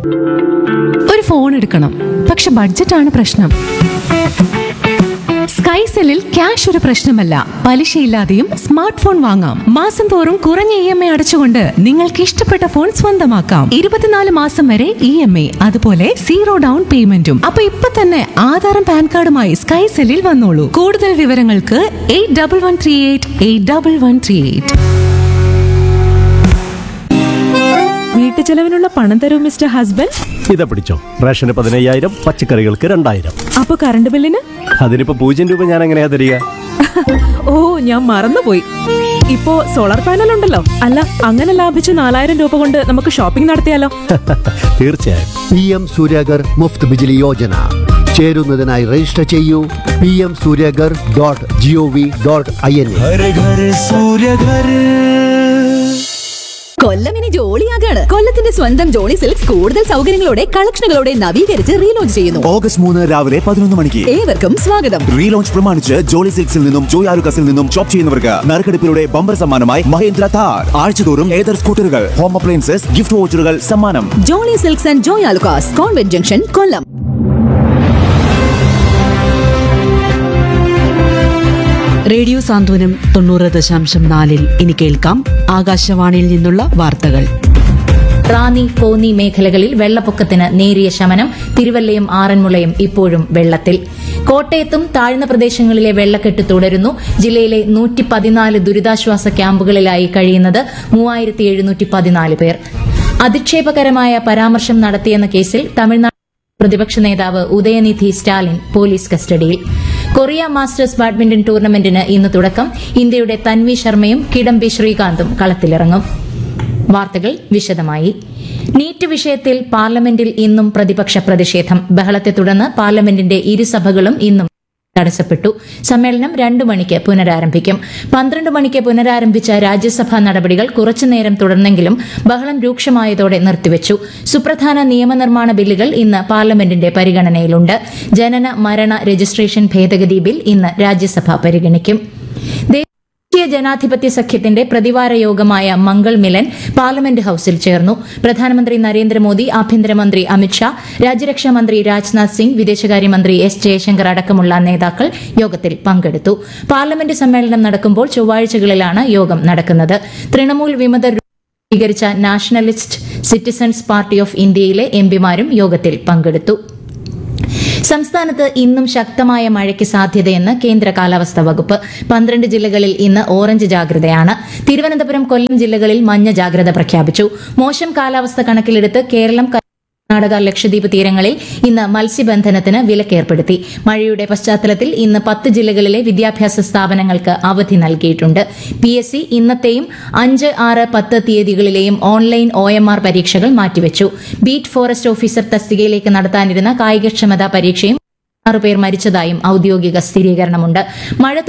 ഒരു ഫോൺ എടുക്കണം പക്ഷെ ബഡ്ജറ്റാണ് പ്രശ്നം സ്കൈസെല്ലിൽ ക്യാഷ് ഒരു പ്രശ്നമല്ല പലിശയില്ലാതെയും സ്മാർട്ട് ഫോൺ വാങ്ങാം മാസം തോറും കുറഞ്ഞ ഇ എം ഐ അടച്ചുകൊണ്ട് നിങ്ങൾക്ക് ഇഷ്ടപ്പെട്ട ഫോൺ സ്വന്തമാക്കാം ഇരുപത്തിനാല് മാസം വരെ ഇ എം ഐ അതുപോലെ സീറോ ഡൗൺ പേയ്മെന്റും അപ്പൊ ഇപ്പൊ തന്നെ ആധാറും പാൻ കാർഡുമായി സ്കൈസെല്ലിൽ വന്നോളൂ കൂടുതൽ വിവരങ്ങൾക്ക് eight double one three eight eight double one three eight വീട്ടുചെലവിനുള്ള പണം തരൂ മിസ്റ്റർ ഹസ്ബൻഡ് ഇതാ പിടിച്ചോ റേഷന് പതിനയ്യായിരം പച്ചക്കറികൾക്ക് രണ്ടായിരം അപ്പൊ കറണ്ട് ബില്ലിന് അതിനിപ്പോ പൂജ്യം രൂപ ഞാൻ എങ്ങനെയാ തരിക ഓ ഞാൻ മറന്നുപോയി ഇപ്പോ സോളാർ പാനൽ ഉണ്ടല്ലോ അല്ല അങ്ങനെ ലാഭിച്ച നാലായിരം രൂപ കൊണ്ട് നമുക്ക് ഷോപ്പിംഗ് നടത്തിയാലോ തീർച്ചയായും പി എം സൂര്യാഗർ മുഫ്ത് ബിജിലി യോജന ചേരുന്നതിനായി രജിസ്റ്റർ ചെയ്യൂ P M Suryaghar dot G O V dot I N എ घर घर सूर्य घर കൊല്ലം ഇനി ജോളിയാകാണ് കൊല്ലത്തിന്റെ സ്വന്തം ജോളി സിൽക്സ് കൂടുതൽ സൗകര്യങ്ങളോടെ കളക്ഷനുകളോടെ നവീകരിച്ച് റീലോഞ്ച് ചെയ്യുന്നു ഓഗസ്റ്റ് മൂന്ന് രാവിലെ പതിനൊന്ന് മണിക്ക് ഏവർക്കും സ്വാഗതം റീലോഞ്ച് പ്രമാണിച്ച് ജോളി സിൽക്സിൽ നിന്നും ജോയ് ആലുക്കസിൽ നിന്നും ഷോപ്പ് ചെയ്യുന്നവർക്ക് നറുക്കെടുപ്പിലൂടെ ബമ്പർ സമ്മാനമായി മഹേന്ദ്ര താർ ആഴ്ചതോറും ഏതർ സ്കൂട്ടറുകൾ ഹോം അപ്ലയൻസസ് ഗിഫ്റ്റ് വോച്ചറുകൾ സമ്മാനം Jolly silks and Joy Alukkas convent junction Kollam radio Santhwanam തൊണ്ണൂറ് ദശാംശം നാലിൽ ഇനി കേൾക്കാം ആകാശവാണിയിൽ നിന്നുള്ള വാർത്തകൾ റാന്നി കോന്നി മേഖലകളിൽ വെള്ളപ്പൊക്കത്തിന് നേരിയ ശമനം തിരുവല്ലയും ആറന്മുളയും ഇപ്പോഴും വെള്ളത്തിൽ കോട്ടയത്തും താഴ്ന്ന പ്രദേശങ്ങളിലെ വെള്ളക്കെട്ട് തുടരുന്നു ജില്ലയിലെ നൂറ്റി പതിനാല് ദുരിതാശ്വാസ ക്യാമ്പുകളിലായി കഴിയുന്നത് മൂവായിരത്തി എഴുന്നൂറ്റി പതിനാല് പേർ അധിക്ഷേപകരമായ പരാമർശം നടത്തിയെന്ന കേസിൽ തമിഴ്നാട് പ്രതിപക്ഷ നേതാവ് ഉദയനിധി സ്റ്റാലിൻ പോലീസ് കസ്റ്റഡിയിൽ കൊറിയ മാസ്റ്റേഴ്സ് ബാഡ്മിന്റൺ ടൂർണമെന്റിന് ഇന്ന് തുടക്കം ഇന്ത്യയുടെ തൻവി ശർമ്മയും കിഡംബി ശ്രീകാന്തും കളത്തിലിറങ്ങും വാർത്തകൾ വിശദമായി നീറ്റ് വിഷയത്തിൽ പാർലമെന്റിൽ ഇന്നും പ്രതിപക്ഷ പ്രതിഷേധം ബഹളത്തെ തുടർന്ന് പാർലമെന്റിന്റെ ഇരുസഭകളും ഇന്നും തടസ്സപ്പെട്ടു സമ്മേളനം രണ്ടു മണിക്ക് പുനരാരംഭിക്കും പന്ത്രണ്ട് മണിക്ക് പുനരാരംഭിച്ച രാജ്യസഭാ നടപടികൾ കുറച്ചുനേരം തുടർന്നെങ്കിലും ബഹളം രൂക്ഷമായതോടെ നിർത്തിവച്ചു സുപ്രധാന നിയമനിർമ്മാണ ബില്ലുകൾ ഇന്ന് പാർലമെന്റിന്റെ പരിഗണനയിലുണ്ട് ജനന മരണ രജിസ്ട്രേഷൻ ഭേദഗതി ബിൽ ഇന്ന് രാജ്യസഭ പരിഗണിക്കും ദേശീയ ജനാധിപത്യ സഖ്യത്തിന്റെ പ്രതിവാര യോഗമായ മംഗൾ മിലൻ പാർലമെന്റ് ഹൌസിൽ ചേർന്നു പ്രധാനമന്ത്രി നരേന്ദ്രമോദി ആഭ്യന്തരമന്ത്രി അമിത്ഷാ രാജ്യരക്ഷാ മന്ത്രി രാജ്നാഥ് സിംഗ് വിദേശകാര്യമന്ത്രി എസ് ജയശങ്കർ അടക്കമുള്ള നേതാക്കൾ യോഗത്തിൽ പങ്കെടുത്തു പാർലമെന്റ് സമ്മേളനം നടക്കുമ്പോൾ ചൊവ്വാഴ്ചകളിലാണ് യോഗം നടക്കുന്നത് തൃണമൂൽ വിമതർ രൂപീകരിച്ച നാഷണലിസ്റ്റ് സിറ്റിസൺസ് പാർട്ടി ഓഫ് ഇന്ത്യയിലെ എംപിമാരും യോഗത്തിൽ പങ്കെടുത്തു സംസ്ഥാനത്ത് ഇന്നും ശക്തമായ മഴയ്ക്ക് സാധ്യതയെന്ന് കേന്ദ്ര കാലാവസ്ഥാ വകുപ്പ് പന്ത്രണ്ട് ജില്ലകളിൽ ഇന്ന് ഓറഞ്ച് ജാഗ്രതയാണ് തിരുവനന്തപുരം കൊല്ലം ജില്ലകളിൽ മഞ്ഞ ജാഗ്രത പ്രഖ്യാപിച്ചു മോശം കാലാവസ്ഥ കണക്കിലെടുത്ത് കേരളം കർണാടക ലക്ഷദ്വീപ് തീരങ്ങളിൽ ഇന്ന് മത്സ്യബന്ധനത്തിന് വിലക്കേർപ്പെടുത്തി മഴയുടെ പശ്ചാത്തലത്തിൽ ഇന്ന് പത്ത് ജില്ലകളിലെ വിദ്യാഭ്യാസ സ്ഥാപനങ്ങൾക്ക് അവധി നൽകിയിട്ടുണ്ട് പി എസ് സി ഇന്നത്തെയും അഞ്ച് ആറ് പത്ത് തീയതികളിലെയും ഓൺലൈൻ ഒ എം ആർ പരീക്ഷകൾ മാറ്റിവെച്ചു ബീറ്റ് ഫോറസ്റ്റ് ഓഫീസർ തസ്തികയിലേക്ക് നടത്താനിരുന്ന കായികക്ഷമതാ പരീക്ഷയും ആറുപേർ മരിച്ചതായും ഔദ്യോഗിക സ്ഥിരീകരണമുണ്ട് മഴ